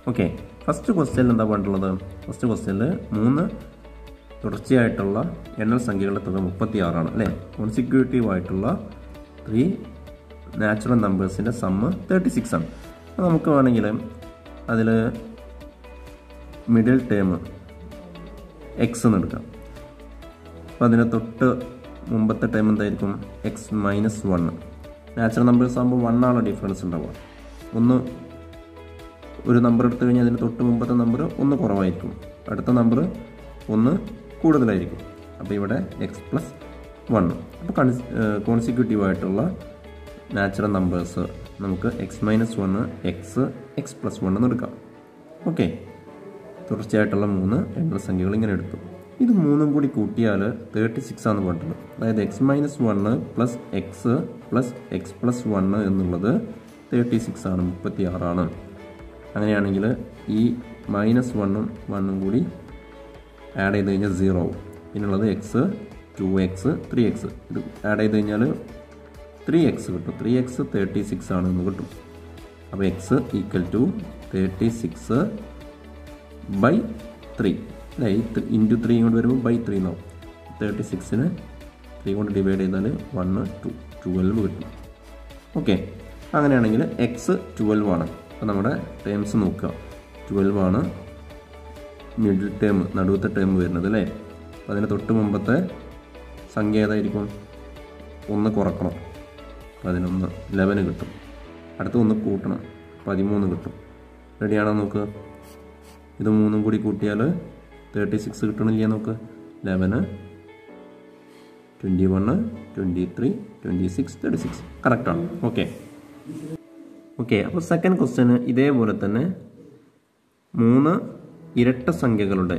okay first ക്വസ്റ്റ്യനിൽ എന്താ പറഞ്ഞിട്ടുള്ളത് ഫസ്റ്റ് ക്വസ്റ്റ്യനിൽ മൂന്ന് തുടർച്ചയായിട്ടുള്ള എണ്ണൽ സംഖ്യകളുടെ തുക മുപ്പത്തി ആറാണ് അല്ലേ കോൺസിക്യൂട്ടീവ് ആയിട്ടുള്ള ത്രീ നാച്ചുറൽ നമ്പേഴ്സിൻ്റെ സമ്മ് തേർട്ടി സിക്സ് ആണ് അപ്പോൾ നമുക്ക് വേണമെങ്കിൽ അതിൽ മിഡിൽ ടേം എക്സ് എന്ന് എടുക്കാം അപ്പോൾ അതിന് തൊട്ട് മുമ്പത്തെ ടൈം എന്തായിരിക്കും x minus one natural numbers ആകുമ്പോൾ വൺ ആണ് ഡിഫറൻസ് ഉണ്ടാവുക ഒന്ന് ഒരു നമ്പർ എടുത്തു കഴിഞ്ഞാൽ അതിന് തൊട്ട് മുമ്പത്തെ നമ്പർ ഒന്ന് കുറവായിരിക്കും അടുത്ത നമ്പർ ഒന്ന് കൂടുതലായിരിക്കും അപ്പോൾ ഇവിടെ എക്സ് പ്ലസ് വൺ അപ്പോൾ കോൺസിക്യൂട്ടീവ് ആയിട്ടുള്ള നാച്ചുറൽ നമ്പേഴ്സ് നമുക്ക് x minus one x x plus one എന്ന് എടുക്കാം ഓക്കെ തുടർച്ചയായിട്ടുള്ള മൂന്ന് എണ്ണ സംഖ്യകൾ ഇങ്ങനെ എടുത്തു ഇത് മൂന്നും കൂടി കൂട്ടിയാൽ തേർട്ടി സിക്സ് ആണ് പറഞ്ഞിട്ടുള്ളത് അതായത് x minus one plus x plus x plus one എന്നുള്ളത് തേർട്ടി സിക്സ് ആണ് മുപ്പത്തി ആറാണ് അങ്ങനെയാണെങ്കിൽ ഈ മൈനസ് വണ്ണും വണ്ണും കൂടി ആഡ് ചെയ്ത് കഴിഞ്ഞാൽ സീറോ ആവും പിന്നുള്ളത് x two x three x ഇത് ആഡ് ചെയ്ത് കഴിഞ്ഞാൽ ത്രീ എക്സ് കിട്ടും ത്രീ എക്സ് തേർട്ടി സിക്സ് ആണ് എന്ന് കിട്ടും അപ്പോൾ x equal to thirty six by three അല്ലേ ഈ ഇൻറ്റു ത്രീ കൊണ്ട് വരുമ്പോൾ ബൈ ത്രീ എന്നാവും തേർട്ടി സിക്സിന് ത്രീ കൊണ്ട് ഡിവൈഡ് ചെയ്താൽ വണ്ണ് ടു ട്വൽവ് കിട്ടും ഓക്കെ അങ്ങനെയാണെങ്കിൽ എക്സ് ട്വൽവ് ആണ് അപ്പോൾ നമ്മുടെ ടേംസ് നോക്കുക ട്വൽവ് ആണ് മിഡിൽ ടേം നടുവത്തെ ടേം വരുന്നത് അല്ലേ അപ്പോൾ അതിന് തൊട്ട് മുമ്പത്തെ സംഖ്യ ഏതായിരിക്കും ഒന്ന് കുറക്കണം പതിനൊന്ന് ലെവന് കിട്ടും അടുത്ത ഒന്ന് കൂട്ടണം പതിമൂന്ന് കിട്ടും റെഡിയാണോ നോക്ക് ഇത് മൂന്നും കൂടി കൂട്ടിയാൽ തേർട്ടി സിക്സ് കിട്ടണില്ല നോക്ക് eleven twenty one twenty three twenty six thirty six കറക്റ്റാണ് ഓക്കെ ഓക്കെ അപ്പോൾ സെക്കൻഡ് ക്വസ്റ്റ്യന് ഇതേപോലെ തന്നെ മൂന്ന് ഇരട്ട സംഖ്യകളുടെ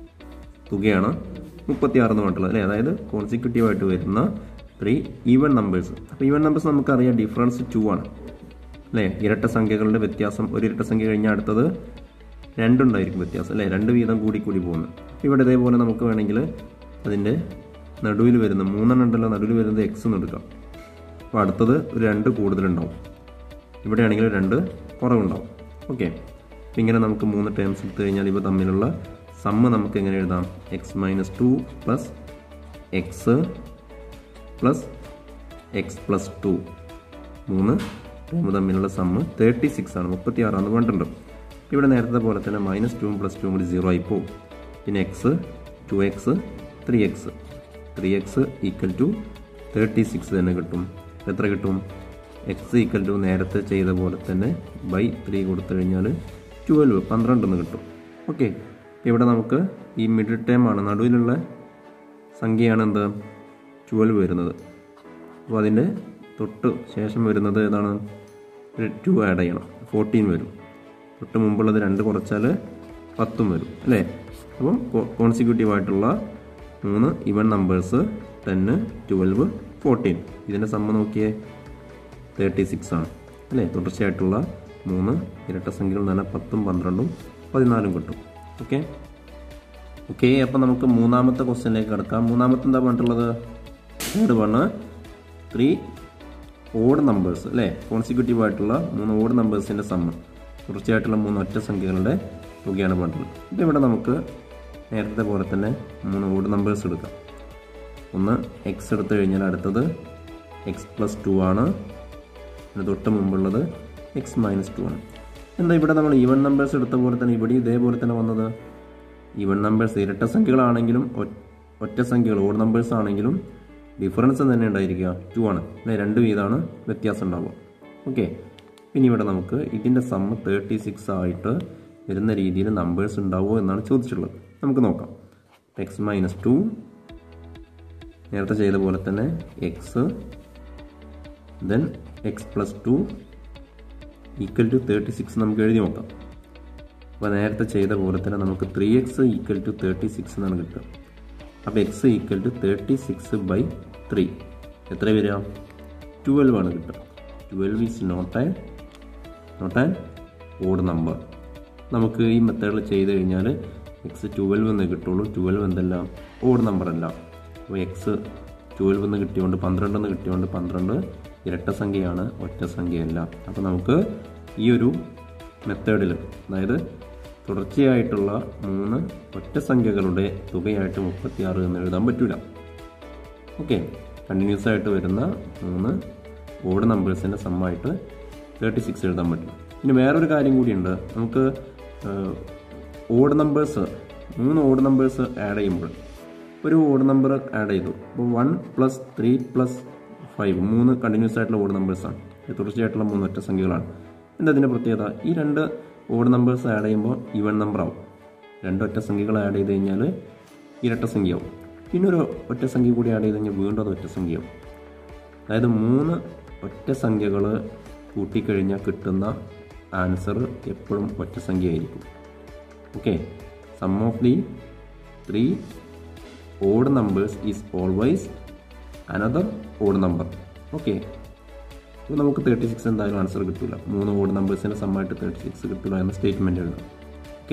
തുകയാണ് മുപ്പത്തി ആറ് എന്ന് പറഞ്ഞിട്ടുള്ളത് അല്ലേ അതായത് കോൺസിക്യൂട്ടീവ് ആയിട്ട് വരുന്ന ത്രീ ഈവൻ നമ്പേഴ്സ് അപ്പോൾ ഈവൻ നമ്പേഴ്സ് നമുക്കറിയാം ഡിഫറൻസ് ടു ആണ് അല്ലേ ഇരട്ട സംഖ്യകളുടെ വ്യത്യാസം ഒരു ഇരട്ട സംഖ്യ കഴിഞ്ഞാൽ അടുത്തത് രണ്ടുണ്ടായിരിക്കും വ്യത്യാസം അല്ലേ രണ്ട് വീതം കൂടി കൂടി പോകുന്നു ഇവിടെ ഇതേപോലെ നമുക്ക് വേണമെങ്കിൽ അതിൻ്റെ നടുവിൽ വരുന്ന മൂന്നെണ്ണം ഉണ്ടല്ലോ നടുവിൽ വരുന്നത് എക്സ് എന്ന് എടുക്കാം അപ്പോൾ അടുത്തത് ഒരു രണ്ട് കൂടുതലുണ്ടാവും ഇവിടെയാണെങ്കിൽ രണ്ട് കുറവുണ്ടാവും ഓക്കെ അപ്പോൾ ഇങ്ങനെ നമുക്ക് മൂന്ന് ടേംസ് എടുത്തു കഴിഞ്ഞാൽ ഇവ തമ്മിലുള്ള സമ്മ് നമുക്ക് എങ്ങനെ എഴുതാം x minus two plus x plus x plus two മൂന്ന് ടേം തമ്മിലുള്ള സമ്മ് തേർട്ടി സിക്സ് ആണ് മുപ്പത്തി ആറാന്ന് പറഞ്ഞിട്ടുണ്ട് ഇവിടെ നേരത്തെ പോലെ തന്നെ മൈനസ് ടുവും പ്ലസ് ടുവും കൂടി സീറോ ആയി പോകും പിന്നെ x two x three x three x equal to thirty six തന്നെ കിട്ടും എത്ര കിട്ടും എക്സ് ഈക്വൽ ടു നേരത്തെ ചെയ്ത പോലെ തന്നെ ബൈ ത്രീ കൊടുത്തു കഴിഞ്ഞാൽ ട്വൽവ് പന്ത്രണ്ടെന്ന് കിട്ടും ഓക്കെ ഇവിടെ നമുക്ക് ഈ മിഡിൽ ടേം ആണ് നടുവിലുള്ള സംഖ്യയാണ് എന്ത് ട്വൽവ് വരുന്നത് അപ്പോൾ അതിൻ്റെ തൊട്ട് ശേഷം വരുന്നത് ഏതാണ് ടു ആഡ് ചെയ്യണം ഫോർട്ടീൻ വരും തൊട്ട് മുമ്പുള്ളത് രണ്ട് കുറച്ചാൽ പത്തും വരും അല്ലേ അപ്പം കോൺസിക്യൂട്ടീവ് ആയിട്ടുള്ള മൂന്ന് ഇവൻ നമ്പേഴ്സ് ടെന്ന് ട്വൽവ് ഫോർട്ടീൻ ഇതിൻ്റെ സമ്മ നോക്കിയേ തേർട്ടി സിക്സ് ആണ് അല്ലേ തുടർച്ചയായിട്ടുള്ള മൂന്ന് ഇരട്ട സംഖ്യകൾ തന്നെ പത്തും പന്ത്രണ്ടും പതിനാലും കിട്ടും ഓക്കെ ഓക്കെ അപ്പം നമുക്ക് മൂന്നാമത്തെ ക്വസ്റ്റ്യനിലേക്ക് കിടക്കാം മൂന്നാമത്തെ എന്താ പറഞ്ഞിട്ടുള്ളത് third one three odd numbers അല്ലേ കോൺസിക്യൂട്ടീവ് ആയിട്ടുള്ള മൂന്ന് ഓഡ് നമ്പേഴ്സിൻ്റെ സമ്മ തുടർച്ചയായിട്ടുള്ള മൂന്ന് ഒറ്റ സംഖ്യകളുടെ തുകയാണ് പറഞ്ഞിട്ടുള്ളത് ഇപ്പോൾ ഇവിടെ നമുക്ക് നേരത്തെ പോലെ തന്നെ മൂന്ന് ഓഡ് നമ്പേഴ്സ് എടുക്കാം ഒന്ന് എക്സ് എടുത്തു കഴിഞ്ഞാൽ അടുത്തത് എക്സ് പ്ലസ് ടു ആണ് അതിന് തൊട്ട് മുമ്പുള്ളത് എക്സ് മൈനസ് ടു ആണ് എന്താ ഇവിടെ നമ്മൾ ഈവൻ നമ്പേഴ്സ് എടുത്ത പോലെ തന്നെ ഇവിടെ ഇതേപോലെ തന്നെ വന്നത് ഈവൻ നമ്പേഴ്സ് ഇരട്ട സംഖ്യകളാണെങ്കിലും ഒറ്റ സംഖ്യകൾ ഓഡ് നമ്പേഴ്സ് ആണെങ്കിലും ഡിഫറൻസ് തന്നെ ഉണ്ടായിരിക്കുക ടു ആണ് അല്ലെ രണ്ട് വീതമാണ് വ്യത്യാസം ഉണ്ടാവുക ഓക്കെ പിന്നെ ഇവിടെ നമുക്ക് ഇതിൻ്റെ സമ്മ് തേർട്ടി സിക്സ് ആയിട്ട് വരുന്ന രീതിയിൽ നമ്പേഴ്സ് ഉണ്ടാവുമോ എന്നാണ് ചോദിച്ചിട്ടുള്ളത് നമുക്ക് നോക്കാം എക്സ് മൈനസ് ടു നേരത്തെ ചെയ്ത പോലെ തന്നെ x then x plus two equal to thirty six നമുക്ക് എഴുതി നോക്കാം അപ്പോൾ നേരത്തെ ചെയ്ത പോലെ തന്നെ നമുക്ക് three x equal to thirty six എന്നാണ് കിട്ടുക അപ്പോൾ x equal to thirty six by three എത്ര വരിക ട്വൽവ് ആണ് കിട്ടുക twelve is not an not an odd number നമുക്ക് ഈ മെത്തേഡിൽ ചെയ്ത് കഴിഞ്ഞാൽ എക്സ് ട്വൽവ് എന്ന് കിട്ടുള്ളൂ ട്വൽവ് എന്തല്ല ഓഡ് നമ്പർ അല്ല അപ്പോൾ എക്സ് ട്വൽവ് എന്ന് കിട്ടിയോണ്ട് പന്ത്രണ്ട് എന്ന് കിട്ടിയോണ്ട് പന്ത്രണ്ട് ഇരട്ട സംഖ്യയാണ് ഒറ്റ സംഖ്യയല്ല അപ്പോൾ നമുക്ക് ഈ ഒരു മെത്തേഡിൽ അതായത് തുടർച്ചയായിട്ടുള്ള മൂന്ന് ഒറ്റ സംഖ്യകളുടെ തുകയായിട്ട് മുപ്പത്തിയാറ് എന്ന് എഴുതാൻ പറ്റില്ല ഓക്കെ കണ്ടിന്യൂസ് ആയിട്ട് വരുന്ന മൂന്ന് ഓഡ് നമ്പേഴ്സിൻ്റെ സമ്മായിട്ട് തേർട്ടി സിക്സ് എഴുതാൻ പറ്റും ഇനി വേറൊരു കാര്യം കൂടിയുണ്ട് നമുക്ക് ഓഡ് നമ്പേഴ്സ് മൂന്ന് ഓഡ് നമ്പേഴ്സ് ആഡ് ചെയ്യുമ്പോൾ ഒരു ഓഡ് നമ്പർ ആഡ് ചെയ്തു അപ്പോൾ one plus three plus five മൂന്ന് കണ്ടിന്യൂസ് ആയിട്ടുള്ള ഓഡ് നമ്പേഴ്സാണ് ഇത് തുടർച്ചയായിട്ടുള്ള മൂന്ന് ഒറ്റ സംഖ്യകളാണ് എന്താ ഇതിൻ്റെ പ്രത്യേകത ഈ രണ്ട് ഓഡ് നമ്പേഴ്സ് ആഡ് ചെയ്യുമ്പോൾ ഈവൻ നമ്പർ ആവും രണ്ട് ഒറ്റ സംഖ്യകൾ ആഡ് ചെയ്ത് കഴിഞ്ഞാൽ ഇരട്ട സംഖ്യയാവും പിന്നെ ഒരു ഒറ്റ സംഖ്യ കൂടി ആഡ് ചെയ്ത് കഴിഞ്ഞാൽ വീണ്ടും അത് ഒറ്റ സംഖ്യയാവും അതായത് മൂന്ന് ഒറ്റ സംഖ്യകൾ കൂട്ടിക്കഴിഞ്ഞാൽ കിട്ടുന്ന ആൻസർ എപ്പോഴും ഒറ്റ സംഖ്യയായിരിക്കും okay sum of the three odd numbers is always another odd number okay അപ്പോൾ നമുക്ക് തേർട്ടി സിക്സ് എന്തായാലും ആൻസർ കിട്ടില്ല മൂന്ന് ഓഡ് നമ്പേഴ്സിൻ്റെ സമ്മായിട്ട് തേർട്ടി സിക്സ് കിട്ടില്ല എന്ന സ്റ്റേറ്റ്മെൻറ്റ് എഴുതാം ഓക്കെ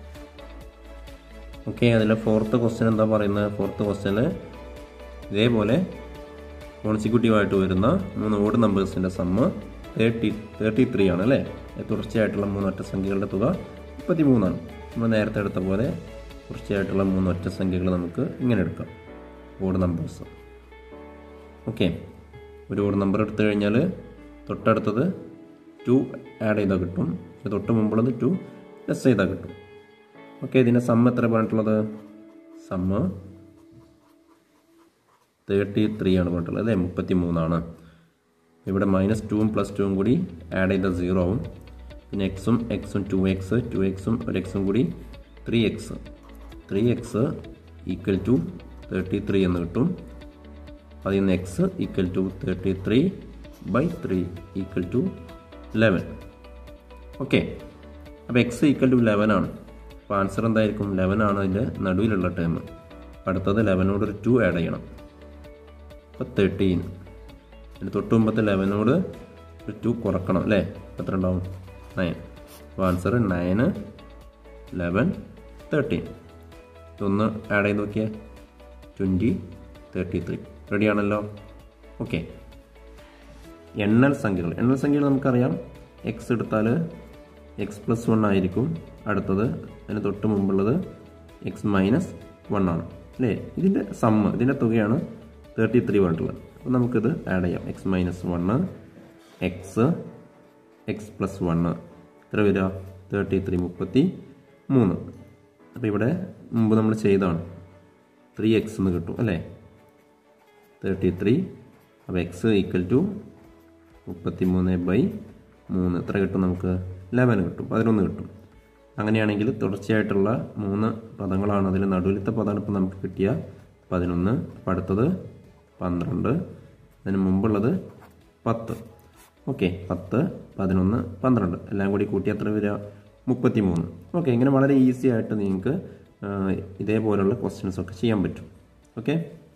ഓക്കെ അതിലെ ഫോർത്ത് ക്വസ്റ്റ്യൻ എന്താ പറയുന്നത് ഫോർത്ത് ക്വസ്റ്റ്യനിൽ ഇതേപോലെ കോൺസിക്യൂട്ടീവായിട്ട് വരുന്ന മൂന്ന് ഓഡ് നമ്പേഴ്സിൻ്റെ സമ്മ് തേർട്ടി തേർട്ടി ത്രീ ആണ് അല്ലേ തുടർച്ചയായിട്ടുള്ള മൂന്ന് ഒറ്റ സംഖ്യകളുടെ തുക മുപ്പത്തി മൂന്നാണ് നമ്മൾ നേരത്തെ എടുത്ത പോലെ തുടർച്ചയായിട്ടുള്ള മൂന്ന് ഒറ്റ സംഖ്യകൾ നമുക്ക് ഇങ്ങനെ എടുക്കാം ഓഡ് നമ്പേഴ്സ് ഓക്കെ ഒരു ഓഡ് നമ്പർ എടുത്തു കഴിഞ്ഞാൽ തൊട്ടടുത്തത് ടു ആഡ് ചെയ്താൽ കിട്ടും ഇത് തൊട്ട് മുമ്പുള്ളത് ടു ലെസ് ചെയ്താൽ കിട്ടും ഓക്കെ ഇതിൻ്റെ സമ്മ് എത്ര പറഞ്ഞിട്ടുള്ളത് സമ്മ് തേർട്ടി ത്രീ ആണ് പറഞ്ഞിട്ടുള്ളത് അല്ലേ മുപ്പത്തി മൂന്നാണ് ഇവിടെ മൈനസ് ടുവും പ്ലസ് ടുവും കൂടി ആഡ് ചെയ്ത സീറോ ആവും പിന്നെ എക്സും എക്സും ടു എക്സ് ടു എക്സും ഒരു എക്സും കൂടി three x three x equal to thirty three എന്ന് കിട്ടും അതിൽ നിന്ന് x equal to thirty three by three equal to eleven okay അപ്പോൾ എക്സ് ഈക്വൽ ടു ലെവൻ ആണ് അപ്പോൾ ആൻസർ എന്തായിരിക്കും ലെവൻ ആണ് അതിൻ്റെ നടുവിലുള്ള ടേം അടുത്തത് ലെവനോട് ഒരു ടു ആഡ് ചെയ്യണം അപ്പോൾ തേർട്ടീൻ അതിന് തൊട്ട് മുമ്പത്തെ ലെവനോട് ഒരു ടു കുറക്കണം അല്ലേ എത്ര ഉണ്ടാവും നയൻ അപ്പോൾ ആൻസർ നയന് ലെവൻ തേർട്ടീൻ ഇതൊന്ന് ആഡ് ചെയ്ത് നോക്കിയേ ട്വൻറ്റി തേർട്ടി ത്രീ റെഡിയാണല്ലോ ഓക്കെ എണ്ണൽ സംഖ്യകൾ എണ്ണൽ സംഖ്യകൾ നമുക്കറിയാം എക്സ് എടുത്താൽ എക്സ് പ്ലസ് വൺ ആയിരിക്കും അടുത്തത് അതിന് തൊട്ട് മുമ്പുള്ളത് എക്സ് മൈനസ് വൺ ആണ് അല്ലേ ഇതിൻ്റെ സമ്മ് ഇതിൻ്റെ തുകയാണ് തേർട്ടി ത്രീ പറഞ്ഞിട്ടുള്ളത് അപ്പോൾ നമുക്കിത് ആഡ് ചെയ്യാം x minus one x x plus one എത്ര വരിക തേർട്ടി ത്രീ മുപ്പത്തി മൂന്ന് അപ്പോൾ ഇവിടെ മുമ്പ് നമ്മൾ ചെയ്തതാണ് ത്രീ എക്സ് എന്ന് കിട്ടും അല്ലേ തേർട്ടി ത്രീ അപ്പോൾ എക്സ് ഈക്വൽ ടു മുപ്പത്തി മൂന്ന് ബൈ മൂന്ന് എത്ര കിട്ടും നമുക്ക് ലെവൻ കിട്ടും പതിനൊന്ന് കിട്ടും അങ്ങനെയാണെങ്കിൽ തുടർച്ചയായിട്ടുള്ള മൂന്ന് പദങ്ങളാണ് അതിൽ നടുവിലത്തെ പദമാണ് ഇപ്പോൾ നമുക്ക് കിട്ടിയ പതിനൊന്ന് അപ്പോൾ അടുത്തത് പന്ത്രണ്ട് അതിന് മുമ്പുള്ളത് പത്ത് ഓക്കെ പത്ത് പതിനൊന്ന് പന്ത്രണ്ട് എല്ലാം കൂടി കൂട്ടി എത്ര വരിക മുപ്പത്തി മൂന്ന് ഓക്കെ ഇങ്ങനെ വളരെ ഈസി ആയിട്ട് നിങ്ങൾക്ക് ഇതേപോലുള്ള ക്വസ്റ്റ്യൻസ് ഒക്കെ ചെയ്യാൻ പറ്റും ഓക്കെ